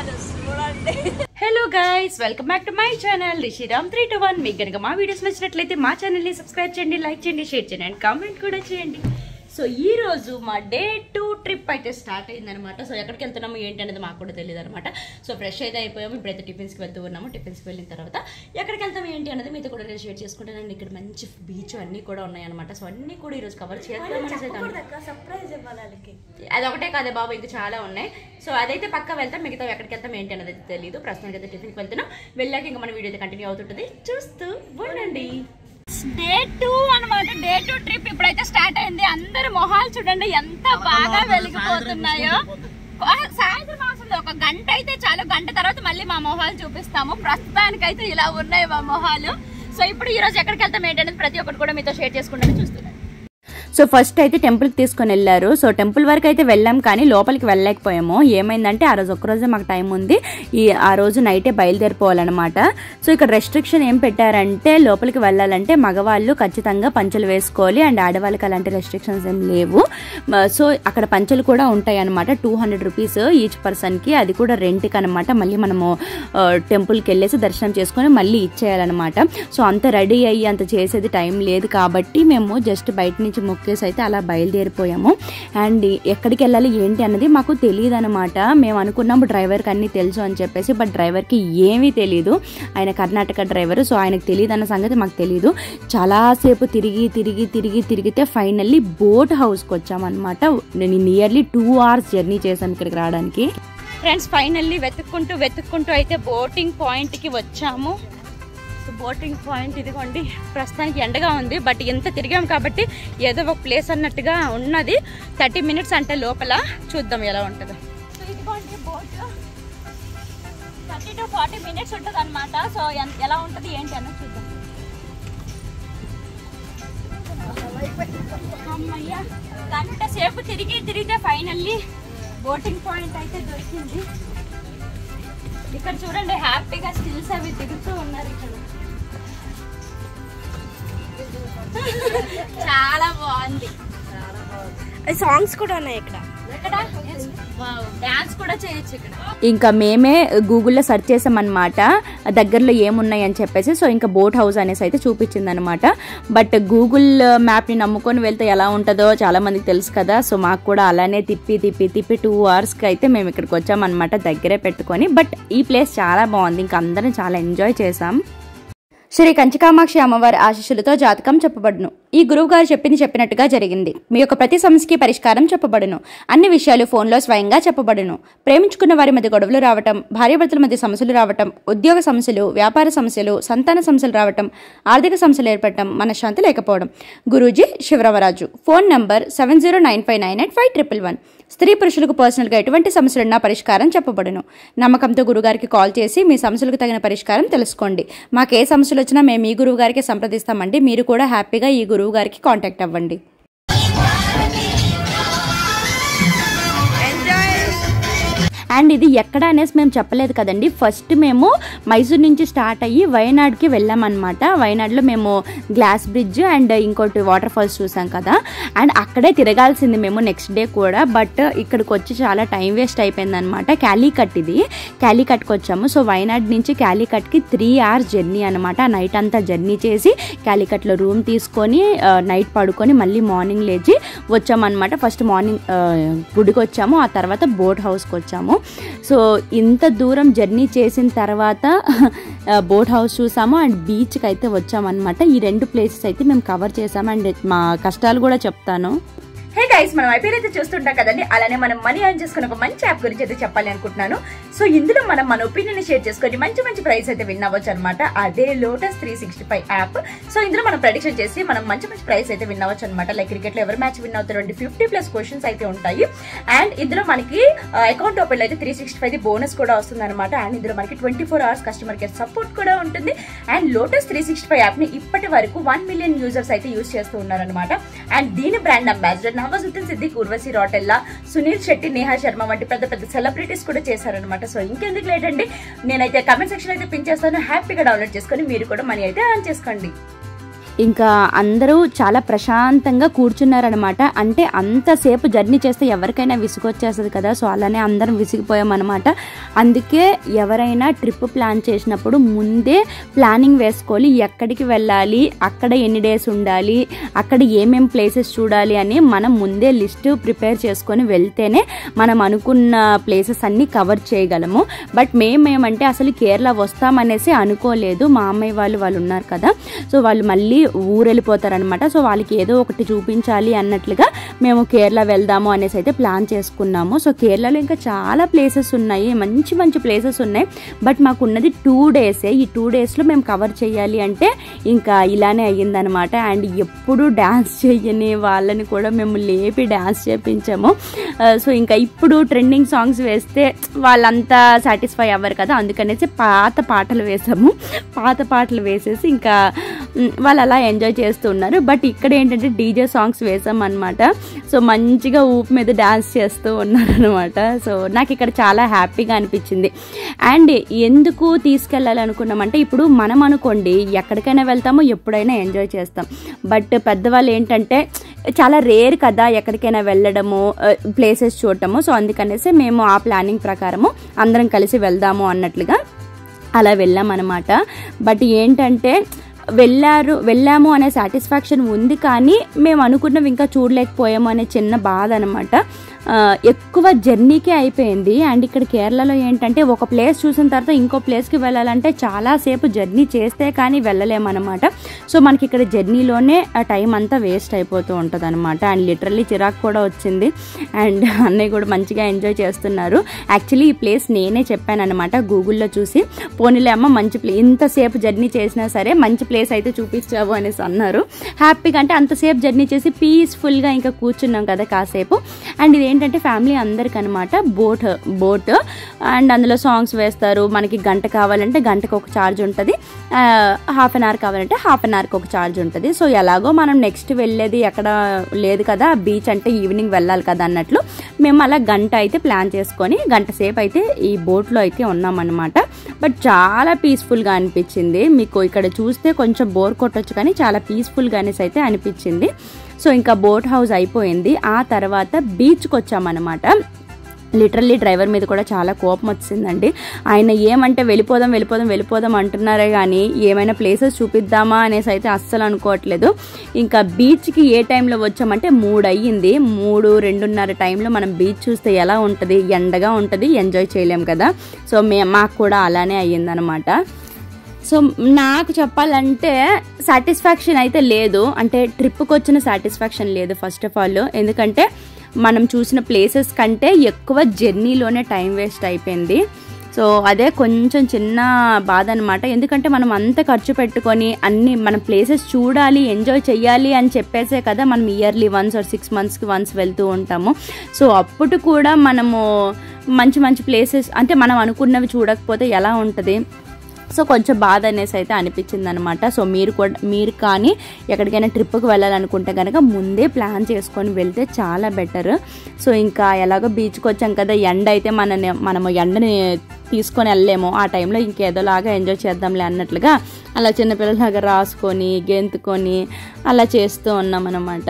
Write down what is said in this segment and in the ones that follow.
Hello guys welcome back to my channel Rishiram three two one మీకు కనుక మా videos నచ్చినట్లయితే మా ఛానల్ని సబ్స్క్రైబ్ చేయండి లైక్ చేయండి షేర్ చేయండి అండ్ కామెంట్ కూడా చేయండి సో ఈ రోజు మా డే టూ ట్రిప్ అయితే స్టార్ట్ అయిందనమాట సో ఎక్కడికి వెళ్తున్నాము ఏంటి అనేది మాకు కూడా తెలియదు అనమాట సో ఫ్రెష్ అయితే అయిపోయాము ఇప్పుడైతే టిఫిన్స్కి వెళ్తూ ఉన్నాము టిఫిన్స్కి వెళ్ళిన తర్వాత ఎక్కడికి వెళ్తాము ఏంటి అనేది మీతో కూడా నేను షేర్ చేసుకుంటానండి ఇక్కడ మంచి బీచ్ అన్నీ కూడా ఉన్నాయన్నమాట సో అన్నీ కూడా ఈరోజు కవర్ చేద్దామని అయితే అనుకుంటున్నాను. సర్ప్రైజ్ ఇవ్వాలి వాళ్ళకి అది ఒకటే కాదే బాబు ఇంకా చాలా ఉన్నాయి సో అదైతే పక్క వెళ్తాం మిగతా ఎక్కడికి వెళ్తాం ఏంటి అనేది అయితే తెలియదు ప్రస్తుతానికి అయితే టిఫిన్కి వెళ్తున్నాం వెళ్ళాక ఇంకా మన వీడియో అయితే కంటిన్యూ అవుతుంటుంది చూస్తూ ఉండండి డే టూ అన్నమాట డే టూ ట్రిప్ ఇప్పుడైతే స్టార్ట్ అయింది అందరు మొహాలు చూడండి ఎంత బాగా వెలిగిపోతున్నాయో ఆ, సాయంత్రం అవసరం ఒక గంట అయితే చాలు గంట తర్వాత మళ్ళీ మా మొహాలు చూపిస్తాము ప్రస్తుతానికైతే ఇలా ఉన్నాయి మా మొహాలు సో ఇప్పుడు ఈ రోజు ఎక్కడికి వెళ్తాం ఏంటనేది ప్రతి ఒక్కటి కూడా మీతో షేర్ చేసుకుంటాను చూస్తున్నాను సో ఫస్ట్ అయితే టెంపుల్కి తీసుకొని వెళ్ళారు సో టెంపుల్ వరకు అయితే వెళ్ళాం కానీ లోపలికి వెళ్ళలేకపోయాము ఏమైందంటే ఆ రోజు ఒక్కరోజే మాకు టైం ఉంది ఈ ఆ రోజు నైటే బయలుదేరిపోవాలన్నమాట సో ఇక్కడ రెస్ట్రిక్షన్ ఏం పెట్టారంటే లోపలికి వెళ్ళాలంటే మగవాళ్ళు ఖచ్చితంగా పంచలు వేసుకోవాలి అండ్ ఆడవాళ్ళకి అలాంటి రెస్ట్రిక్షన్స్ ఏం లేవు మ- సో అక్కడ పంచలు కూడా ఉంటాయి అనమాట టూ హండ్రెడ్ రూపీస్ ఈచ్ పర్సన్కి అది కూడా రెంట్కి అనమాట మళ్ళీ మనము ఆ, టెంపుల్కి వెళ్ళేసి దర్శనం చేసుకొని మళ్ళీ ఇచ్చేయాలన్నమాట సో అంత రెడీ అయ్యి అంత చేసేది టైం లేదు కాబట్టి మేము జస్ట్ బయట నుంచి మొక్కేసి అయితే అలా బయలుదేరిపోయాము అండ్ ఎక్కడికి వెళ్ళాలి ఏంటి అన్నది మాకు తెలియదు అనమాట మేము అనుకున్నాము డ్రైవర్కి అన్నీ తెలుసు అని చెప్పేసి బట్ డ్రైవర్కి ఏమీ తెలియదు ఆయన కర్ణాటక డ్రైవర్ సో ఆయనకు తెలియదు అన్న సంగతి మాకు తెలియదు చాలాసేపు తిరిగి తిరిగి తిరిగి తిరిగితే ఫైనల్లీ బోట్ హౌస్కి వచ్చామన్నమాట నేను నియర్లీ టూ అవర్స్ జర్నీ చేశాను ఇక్కడికి రావడానికి ఫ్రెండ్స్ ఫైనల్లీ వెతుక్కుంటూ వెతుక్కుంటూ అయితే బోటింగ్ పాయింట్కి వచ్చాము సో బోటింగ్ పాయింట్ ఇదిగోండి ప్రస్తుతానికి ఎండగా ఉంది బట్ ఎంత తిరిగాం కాబట్టి ఏదో ఒక ప్లేస్ అన్నట్టుగా ఉన్నది థర్టీ మినిట్స్ అంటే లోపల చూద్దాం ఎలా ఉంటుందో సో ఇదిగోండి boat thirty to forty minutes ఉంటుంది అనమాట సో ఎన్- ఎలా ఉంటుంది ఏంటి అన్నది చూద్దాం అమ్మయ్య గంట సేపు తిరిగి తిరిగితే ఫైనల్లీ బోటింగ్ పాయింట్ అయితే దొరికింది ఇక్కడ చూడండి హ్యాపీగా స్టిల్స్ అవి దిగుతూ ఉన్నారు ఇక్కడ చాలా బాగుంది సాంగ్స్ కూడా ఉన్నాయి ఇక్కడ ఇక్కడ డాన్స్ కూడా చేయొచ్చు ఇక్కడ ఇంకా మేమే గూగుల్లో సెర్చ్ చేసామన్నమాట దగ్గరలో ఏమున్నాయి అని చెప్పేసి సో ఇంకా బోట్ హౌస్ అనేసి అయితే చూపించింది అనమాట బట్ గూగుల్ మ్యాప్ని నమ్ముకొని వెళ్తే ఎలా ఉంటుందో చాలా మందికి తెలుసు కదా సో మాకు కూడా అలానే తిప్పి తిప్పి తిప్పి టూ అవర్స్కి అయితే మేము ఇక్కడికి వచ్చామన్నమాట దగ్గరే పెట్టుకొని బట్ ఈ ప్లేస్ చాలా బాగుంది ఇంకా అందరం చాలా ఎంజాయ్ చేసాం శ్రీ కంచికామాక్షి అమ్మవారి ఆశీస్సులతో జాతకం చెప్పబడును ఈ గురువు గారు చెప్పింది చెప్పినట్టుగా జరిగింది మీ యొక్క ప్రతి సమస్యకి పరిష్కారం చెప్పబడును అన్ని విషయాలు ఫోన్లో స్వయంగా చెప్పబడును ప్రేమించుకున్న వారి మధ్య గొడవలు రావటం భార్యాభర్తల మధ్య సమస్యలు రావటం ఉద్యోగ సమస్యలు వ్యాపార సమస్యలు సంతాన సమస్యలు రావటం ఆర్థిక సమస్యలు ఏర్పడటం మనశ్శాంతి లేకపోవడం Guruji Sivaramaraju phone number seven zero nine five nine eight five triple one స్త్రీ పురుషులకు పర్సనల్గా ఎటువంటి సమస్యలున్నా పరిష్కారం చెప్పబడును నమ్మకంతో గురుగారికి కాల్ చేసి మీ సమస్యలకు తగిన పరిష్కారం తెలుసుకోండి మాకు ఏ సమస్యలు వచ్చినా మేము ఈ గురువు గారికి సంప్రదిస్తామండి మీరు కూడా హ్యాపీగా ఈ గురువు గారికి కాంటాక్ట్ అవ్వండి అండ్ ఇది ఎక్కడ అనేసి మేము చెప్పలేదు కదండి ఫస్ట్ మేము మైసూర్ నుంచి స్టార్ట్ అయ్యి వయనాడ్కి వెళ్ళామన్నమాట వయనాడ్లో మేము గ్లాస్ బ్రిడ్జ్ అండ్ ఇంకోటి వాటర్ ఫాల్స్ చూసాం కదా అండ్ అక్కడే తిరగాల్సింది మేము నెక్స్ట్ డే కూడా బట్ ఇక్కడికి వచ్చి చాలా టైం వేస్ట్ అయిపోయింది అనమాట క్యాలీకట్ ఇది క్యాలీకట్కి వచ్చాము సో వయనాడ్ నుంచి క్యాలీకట్కి త్రీ అవర్స్ జర్నీ అనమాట నైట్ అంతా జర్నీ చేసి క్యాలీకట్లో రూమ్ తీసుకొని నైట్ పడుకొని మళ్ళీ మార్నింగ్ లేచి వచ్చామన్నమాట ఫస్ట్ మార్నింగ్ గుడికి వచ్చాము ఆ తర్వాత బోట్ హౌస్కి వచ్చాము సో ఇంత దూరం జర్నీ చేసిన తర్వాత బోట్ హౌస్ చూసాము అండ్ బీచ్కి అయితే వచ్చామన్నమాట ఈ రెండు ప్లేసెస్ అయితే మేము కవర్ చేసాము అండ్ మా కష్టాలు కూడా చెప్తాను హే గైస్ మనం ఐపీఎల్ అయితే చూస్తుంటాం కదండి అలానే మనం మనీ ఎర్న్ చేసుకుని ఒక మంచి యాప్ గురించి అయితే చెప్పాలి అనుకుంటున్నాను సో ఇందులో మనం మన ఒపీనియన్ షేర్ చేసుకొని మంచి మంచి ప్రైస్ అయితే విన్ అవ్వచ్చు అనమాట అదే Lotus three sixty five app so ఇందులో మనం ప్రెడిక్షన్ చేసి మనం మంచి మంచి ప్రైస్ అయితే విన్ అవ్వచ్చు అనమాట లైక్ క్రికెట్ లో ఎవరు మ్యాచ్ విన్ అవుతారు అంటే ఫిఫ్టీ ప్లస్ క్వశ్చన్స్ అయితే ఉంటాయి అండ్ ఇందులో మనకి అకౌంట్ ఓపెన్ అయితే త్రీ సిక్స్టీ ఫైవ్ బోనస్ కూడా వస్తుంది అనమాట అండ్ ఇందులో మనకి twenty four hours customer care support కూడా ఉంటుంది and Lotus three sixty five app ని ఇప్పటి వరకు వన్ మిలియన్ యూజర్స్ అయితే యూస్ చేస్తూ ఉన్నారనమాట అండ్ దీని బ్రాండ్ అంబాసిడర్ నవాజుద్దీన్ సిద్దిక్ ఉర్వశి రోటెల్లా సునీల్ శెట్టి నేహా శర్మ వంటి పెద్ద పెద్ద సెలబ్రిటీస్ కూడా చేశారనమాట సో ఇంకెందుకు లేట్ అండి నేనైతే కమెంట్ సెక్షన్ అయితే పిన్ చేస్తాను హ్యాపీగా డౌన్లోడ్ చేసుకొని మీరు కూడా మనీ అయితే ఎర్న్ చేసుకోండి ఇంకా అందరూ చాలా ప్రశాంతంగా కూర్చున్నారనమాట అంటే అంతసేపు జర్నీ చేస్తే ఎవరికైనా విసుగొచ్చేస్తుంది కదా సో అలానే అందరం విసిగిపోయామన్నమాట అందుకే ఎవరైనా ట్రిప్ ప్లాన్ చేసినప్పుడు ముందే ప్లానింగ్ వేసుకోవాలి ఎక్కడికి వెళ్ళాలి అక్కడ ఎన్ని డేస్ ఉండాలి అక్కడ ఏమేం ప్లేసెస్ చూడాలి అని మనం ముందే లిస్ట్ ప్రిపేర్ చేసుకొని వెళ్తేనే మనం అనుకున్న ప్లేసెస్ అన్నీ కవర్ చేయగలము బట్ మేమేమంటే అసలు కేరళ వస్తామనేసి అనుకోలేదు మా అమ్మాయి వాళ్ళు వాళ్ళు ఉన్నారు కదా సో వాళ్ళు మళ్ళీ ఊరు వెళ్ళిపోతారనమాట సో వాళ్ళకి ఏదో ఒకటి చూపించాలి అన్నట్లుగా మేము కేరళ వెళ్దాము అనేసి అయితే ప్లాన్ చేసుకున్నాము సో కేరళలో ఇంకా చాలా ప్లేసెస్ ఉన్నాయి మంచి మంచి ప్లేసెస్ ఉన్నాయి బట్ మాకు ఉన్నది టూ డేసే ఈ టూ డేస్లో మేము కవర్ చేయాలి అంటే ఇంకా ఇలానే అయ్యిందనమాట అండ్ ఎప్పుడు డ్యాన్స్ చేయని వాళ్ళని కూడా మేము లేపి డ్యాన్స్ చేపించాము ఆ, సో ఇంకా ఇప్పుడు ట్రెండింగ్ సాంగ్స్ వేస్తే వాళ్ళంతా సాటిస్ఫై అవ్వరు కదా అందుకనేసి పాత పాటలు వేసాము పాత పాటలు వేసేసి ఇంకా మ్, వాళ్ళు అలా ఎంజాయ్ చేస్తూ ఉన్నారు బట్ ఇక్కడ ఏంటంటే డీజే సాంగ్స్ వేసాం అనమాట సో మంచిగా ఊపు మీద డ్యాన్స్ చేస్తూ ఉన్నారనమాట సో నాకు ఇక్కడ చాలా హ్యాపీగా అనిపించింది అండ్ ఎందుకు తీసుకెళ్ళాలి అనుకున్నామంటే ఇప్పుడు మనం అనుకోండి ఎక్కడికైనా వెళ్తామో ఎప్పుడైనా ఎంజాయ్ చేస్తాం బట్ పెద్దవాళ్ళు ఏంటంటే చాలా రేర్ కదా ఎక్కడికైనా వెళ్ళడము ప్లేసెస్ చూడటము సో అందుకనేసి మేము ఆ ప్లానింగ్ ప్రకారము అందరం కలిసి వెళ్దాము అన్నట్లుగా అలా వెళ్ళామన్నమాట బట్ ఏంటంటే వెళ్ళారు వెళ్ళాము అనే సాటిస్ఫాక్షన్ ఉంది కానీ మేము అనుకున్నవి ఇంకా చూడలేకపోయాము అనే చిన్న బాధ అనమాట ఎక్కువ జర్నీకే అయిపోయింది అండ్ ఇక్కడ కేరళలో ఏంటంటే ఒక ప్లేస్ చూసిన తర్వాత ఇంకో ప్లేస్కి వెళ్ళాలంటే చాలాసేపు జర్నీ చేస్తే కానీ వెళ్ళలేమన్నమాట సో మనకి ఇక్కడ జర్నీలోనే ఆ టైం అంతా వేస్ట్ అయిపోతూ ఉంటుంది అనమాట అండ్ లిటరల్లీ చిరాకు కూడా వచ్చింది అండ్ అన్నయ్య కూడా మంచిగా ఎంజాయ్ చేస్తున్నారు యాక్చువల్లీ ఈ ప్లేస్ నేనే చెప్పాను అనమాట గూగుల్లో చూసి పోనీలే అమ్మ మంచి ప్లే ఇంతసేపు జర్నీ చేసినా సరే మంచి ప్లేస్ అయితే చూపించావు అనేసి అన్నారు హ్యాపీగా అంటే అంతసేపు జర్నీ చేసి పీస్ఫుల్గా ఇంకా కూర్చున్నాం కదా కాసేపు అండ్ ఇది ఏంటంటే ఫ్యామిలీ అందరికి అనమాట బోట్ బోట్ అండ్ అందులో సాంగ్స్ వేస్తారు మనకి గంట కావాలంటే గంటకు ఒక ఛార్జ్ ఉంటుంది హాఫ్ అన్ అవర్ కావాలంటే హాఫ్ అన్ అవర్కి ఒక ఛార్జ్ ఉంటుంది సో ఎలాగో మనం నెక్స్ట్ వెళ్ళేది ఎక్కడ లేదు కదా బీచ్ అంటే ఈవినింగ్ వెళ్ళాలి కదా అన్నట్లు మేము అలా గంట అయితే ప్లాన్ చేసుకొని గంట సేపు అయితే ఈ బోట్లో అయితే ఉన్నామన్నమాట బట్ చాలా పీస్ఫుల్గా అనిపించింది మీకు ఇక్కడ చూస్తే కొంచెం బోర్ కొట్టొచ్చు కానీ చాలా పీస్ఫుల్గానేసి అయితే అనిపించింది సో ఇంకా బోట్ హౌస్ అయిపోయింది ఆ తర్వాత బీచ్కి వచ్చామన్నమాట లిటరల్లీ డ్రైవర్ మీద కూడా చాలా కోపం వచ్చిందండి ఆయన ఏమంటే వెళ్ళిపోదాం వెళ్ళిపోదాం వెళ్ళిపోదాం అంటున్నారే కానీ ఏమైనా ప్లేసెస్ చూపిద్దామా అనేసి అయితే అస్సలు అనుకోవట్లేదు ఇంకా బీచ్కి ఏ టైంలో వచ్చామంటే మూడు అయ్యింది మూడు రెండున్నర టైంలో మనం బీచ్ చూస్తే ఎలా ఉంటుంది ఎండగా ఉంటుంది ఎంజాయ్ చేయలేం కదా సో మే మాకు కూడా అలానే అయ్యిందనమాట సో నాకు చెప్పాలంటే సాటిస్ఫాక్షన్ అయితే లేదు అంటే ట్రిప్కి వచ్చిన సాటిస్ఫాక్షన్ లేదు ఫస్ట్ ఆఫ్ ఆల్ ఎందుకంటే మనం చూసిన ప్లేసెస్ కంటే ఎక్కువ జర్నీలోనే టైం వేస్ట్ అయిపోయింది సో అదే కొంచెం చిన్న బాధ అనమాట ఎందుకంటే మనం అంత ఖర్చు పెట్టుకొని అన్ని మన ప్లేసెస్ చూడాలి ఎంజాయ్ చేయాలి అని చెప్పేసే కదా మనం ఇయర్లీ వన్స్ ఆర్ సిక్స్ మంత్స్కి వన్స్ వెళ్తూ ఉంటాము సో అప్పుడు కూడా మనము మంచి మంచి ప్లేసెస్ అంటే మనం అనుకున్నవి చూడకపోతే ఎలా ఉంటుంది సో కొంచెం బాధ అనేసి అయితే అనిపించింది అనమాట సో మీరు కూడా మీరు కానీ ఎక్కడికైనా ట్రిప్కి వెళ్ళాలనుకుంటే కనుక ముందే ప్లాన్ చేసుకొని వెళ్తే చాలా బెటర్ సో ఇంకా ఎలాగో బీచ్కి వచ్చాం కదా ఎండ అయితే మన మనము ఎండని తీసుకొని వెళ్ళలేము ఆ టైంలో ఇంకేదోలాగా ఎంజాయ్ చేద్దాంలే అన్నట్లుగా అలా చిన్నపిల్లలాగా రాసుకొని గెంతుకొని అలా చేస్తూ ఉన్నాం అనమాట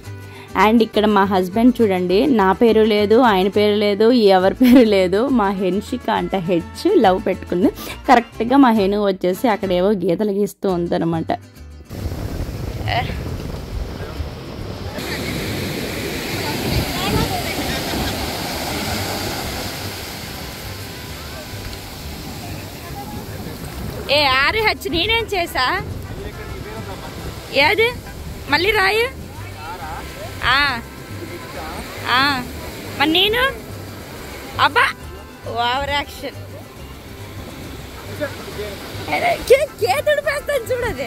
అండ్ ఇక్కడ మా హస్బెండ్ చూడండి నా పేరు లేదు ఆయన పేరు లేదు ఎవరి పేరు లేదు మా హెన్షిక అంట హెచ్ లవ్ పెట్టుకుంది కరెక్ట్గా మా హెను వచ్చేసి అక్కడ ఏవో గీతలు గీస్తూ ఉందన్నమాట ఏ ఆరు హెచ్ నేనేం చేసా ఏది మళ్ళీ రాయు ఆ. ఆ. మరి నేను అబ్బా ఓవర్ యాక్షన్ కేతుడు పేస్తాను చూడది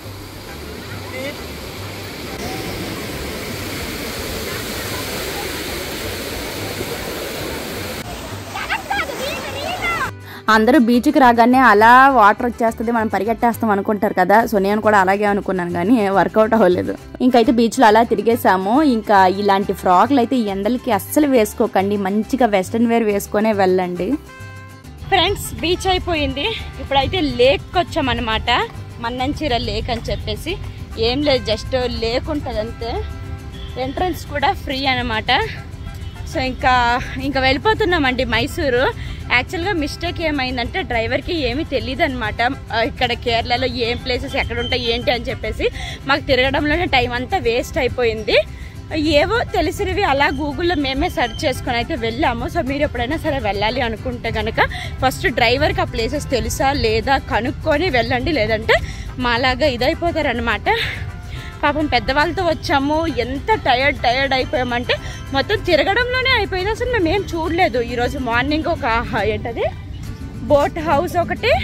అందరూ బీచ్కి రాగానే అలా వాటర్ వచ్చేస్తుంది మనం పరిగెట్టేస్తాం అనుకుంటారు కదా సో నేను కూడా అలాగే అనుకున్నాను కానీ వర్కౌట్ అవ్వలేదు ఇంకైతే బీచ్లో అలా తిరిగేసాము ఇంకా ఇలాంటి ఫ్రాక్లు అయితే ఈ ఎండలకి అస్సలు వేసుకోకండి మంచిగా వెస్ట్రన్ వేర్ వేసుకొనే వెళ్ళండి ఫ్రెండ్స్ బీచ్ అయిపోయింది ఇప్పుడైతే లేక్ వచ్చామన్నమాట మన్నంచీర లేక్ అని చెప్పేసి ఏం లేదు జస్ట్ లేకుంటుంది అంతే ఎంట్రన్స్ కూడా ఫ్రీ అనమాట సో ఇంకా ఇంకా వెళ్ళిపోతున్నామండి మైసూరు యాక్చువల్గా మిస్టేక్ ఏమైందంటే డ్రైవర్కి ఏమీ తెలియదు అనమాట ఇక్కడ కేరళలో ఏం ప్లేసెస్ ఎక్కడ ఉంటాయి ఏంటి అని చెప్పేసి మాకు తిరగడంలోనే టైం అంతా వేస్ట్ అయిపోయింది ఏవో తెలిసినవి అలా గూగుల్లో మేమే సెర్చ్ చేసుకొని అయితే వెళ్ళాము సో మీరు ఎప్పుడైనా సరే వెళ్ళాలి అనుకుంటే కనుక ఫస్ట్ డ్రైవర్కి ఆ ప్లేసెస్ తెలుసా లేదా కనుక్కొని వెళ్ళండి లేదంటే మాలాగా ఇదైపోతారనమాట పాపం పెద్దవాళ్ళతో వచ్చాము ఎంత టయర్డ్ టయర్డ్ అయిపోయామంటే మొత్తం తిరగడంలోనే అయిపోయింది అసలు మేము ఏం చూడలేదు ఈరోజు మార్నింగ్ ఒక హ- ఏంటది బోట్ హౌస్ ఒకటి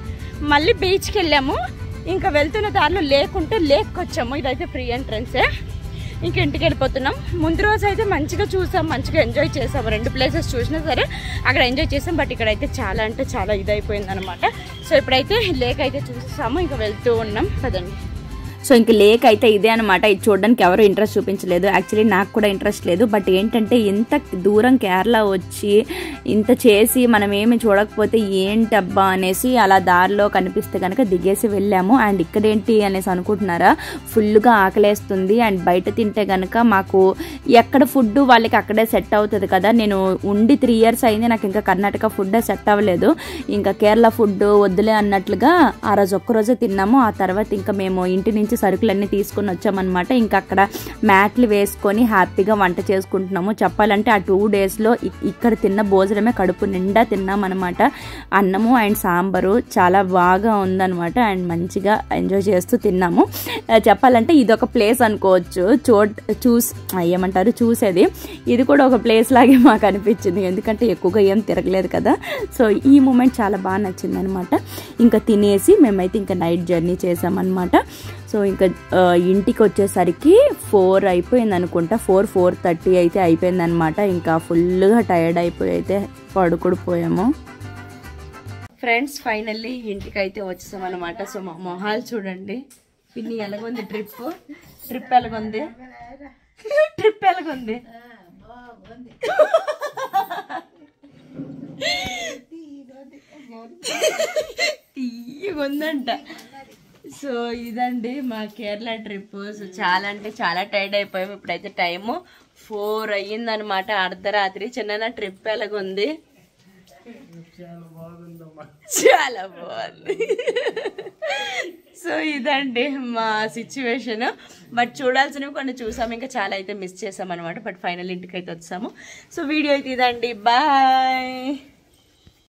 మళ్ళీ బీచ్కి వెళ్ళాము ఇంకా వెళ్తున్న దారిలో లేకుంటే లేక్కి వచ్చాము ఇదైతే ఫ్రీ ఎంట్రన్సే ఇంక ఇంటికి వెళ్ళిపోతున్నాం ముందు రోజు అయితే మంచిగా చూసాం మంచిగా ఎంజాయ్ చేసాం రెండు ప్లేసెస్ చూసినా సరే అక్కడ ఎంజాయ్ చేసాం బట్ ఇక్కడైతే చాలా అంటే చాలా ఇదైపోయింది అనమాట సో ఇప్పుడైతే లేక్ అయితే చూసాము ఇంకా వెళ్తూ ఉన్నాం కదండి సో ఇంక లేక్ అయితే ఇదే అనమాట ఇది చూడడానికి ఎవరు ఇంట్రెస్ట్ చూపించలేదు యాక్చువల్లీ నాకు కూడా ఇంట్రెస్ట్ లేదు బట్ ఏంటంటే ఇంత దూరం కేరళ వచ్చి ఇంత చేసి మనం ఏమి చూడకపోతే ఏంటబ్బా అనేసి అలా దారిలో కనిపిస్తే కనుక దిగేసి వెళ్ళాము అండ్ ఇక్కడేంటి అనేసి అనుకుంటున్నారా ఫుల్గా ఆకలేస్తుంది అండ్ బయట తింటే కనుక మాకు ఎక్కడ ఫుడ్ వాళ్ళకి అక్కడే సెట్ అవుతుంది కదా నేను ఉండి త్రీ ఇయర్స్ అయింది నాకు ఇంకా కర్ణాటక ఫుడ్ సెట్ అవ్వలేదు ఇంకా కేరళ ఫుడ్ వద్దులే అన్నట్లుగా ఆ రోజు ఒక్కరోజే తిన్నాము ఆ తర్వాత ఇంకా మేము ఇంటి నుంచి సరుకులన్నీ తీసుకొని వచ్చామన్నమాట ఇంకా అక్కడ మ్యాట్లు వేసుకొని హ్యాపీగా వంట చేసుకుంటున్నాము చెప్పాలంటే ఆ టూ డేస్లో ఇక్కడ తిన్న భోజనమే కడుపు నిండా తిన్నామన్నమాట అన్నము అండ్ సాంబారు చాలా బాగా ఉందన్నమాట అండ్ మంచిగా ఎంజాయ్ చేస్తూ తిన్నాము ఆ, చెప్పాలంటే ఇది ఒక ప్లేస్ అనుకోవచ్చు చోట్ చూస్ ఏమంటారు చూసేది ఇది కూడా ఒక ప్లేస్ లాగే మాకు అనిపించింది ఎందుకంటే ఎక్కువగా ఏం తిరగలేదు కదా సో ఈ మూమెంట్ చాలా బాగా నచ్చింది అనమాట ఇంకా తినేసి మేమైతే ఇంకా నైట్ జర్నీ చేసామన్నమాట సో ఇంకా ఆ, ఇంటికి వచ్చేసరికి ఫోర్ అయిపోయింది అనుకుంటా ఫోర్ ఫోర్ థర్టీ అయితే అయిపోయింది అనమాట ఇంకా ఫుల్గా టైర్డ్ అయిపోయి అయితే పడుకుడిపోయాము ఫ్రెండ్స్ ఫైనల్లీ ఇంటికి అయితే వచ్చేసాం అనమాట సో మా మొహాలు చూడండి పిన్ని ఎలాగుంది ట్రిప్ ట్రిప్ ఎలాగుంది ట్రిప్ ఎలాగుంది తీయగా ఉందంట సో ఇదండి మా కేరళ ట్రిప్ సో చాలా అంటే చాలా టైర్డ్ అయిపోయాం ఇప్పుడైతే టైము ఫోర్ అయ్యిందనమాట అర్ధరాత్రి చిన్న ట్రిప్ ఎలాగుంది చాలా బాగుంది సో ఇదండి మా సిచ్యువేషన్ బట్ చూడాల్సినవి కొన్ని చూసాము ఇంకా చాలా అయితే మిస్ చేసాం అనమాట బట్ ఫైనల్ ఇంటికి అయితే వచ్చాము సో వీడియో అయితే ఇదండి బాయ్